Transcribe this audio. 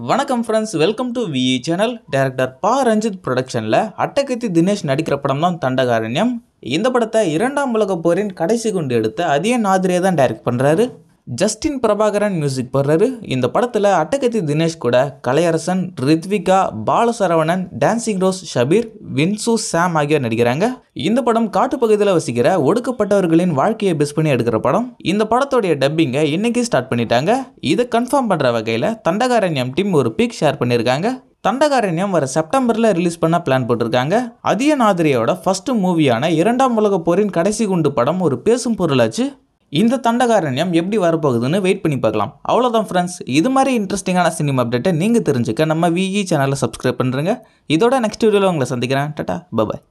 வணக்கம் friends welcome to VE channel director Pa Ranjith ப்ரொடக்ஷனில் அட்டகத்தி தினேஷ் நடிக்கிற படம் தான் தண்டகாரண்யம் இந்த படத்தை இரண்டாம் உலகப் போரின் கடைசி கொண்டு எடுத்த அதே நாதிரியை தான் டைரக்ட் பண்ணுறாரு ஜஸ்டின் பிரபாகரன் மியூசிக் போடுறாரு இந்த படத்தில் அட்டகத்தி தினேஷ் கூட கலையரசன் ரித்விகா பாலசரவணன் டான்சிங் ரோஸ் ஷபீர் வின்சு சாம் ஆகியோர் நடிக்கிறாங்க இந்த படம் காட்டுப்பகுதியில் வசிக்கிற ஒடுக்கப்பட்டவர்களின் வாழ்க்கையை பேஸ் பண்ணி எடுக்கிற படம் இந்த படத்தோடைய டப்பிங்கை இன்னைக்கு ஸ்டார்ட் பண்ணிட்டாங்க இதை கன்ஃபார்ம் பண்ணுற வகையில் தண்டகாரண்யம் டீம் ஒரு பிக் ஷேர் பண்ணியிருக்காங்க தண்டகாரண்யம் வர செப்டம்பரில் ரிலீஸ் பண்ண பிளான் போட்டிருக்காங்க அதிய நாதிரியோட ஃபர்ஸ்ட் மூவியான இரண்டாம் உலகப் போரின் கடைசி குண்டு படம் ஒரு பேசும் பொருளாச்சு இந்த தண்டகாரண்யம் எப்படி வரப்போகுதுன்னு வெயிட் பண்ணி பார்க்கலாம் அவ்வளோதான் ஃப்ரெண்ட்ஸ் இது மாதிரி இன்ட்ரெஸ்டிங்கான சினிமா அப்டேட்டை நீங்கள் தெரிஞ்சுக்க நம்ம விஇ சேனலை சப்ஸ்கிரைப் பண்ணுறேங்க இதோட நெக்ஸ்ட் வீடியோவில் உங்களை சந்திக்கிறேன் டாட்டா பபாய்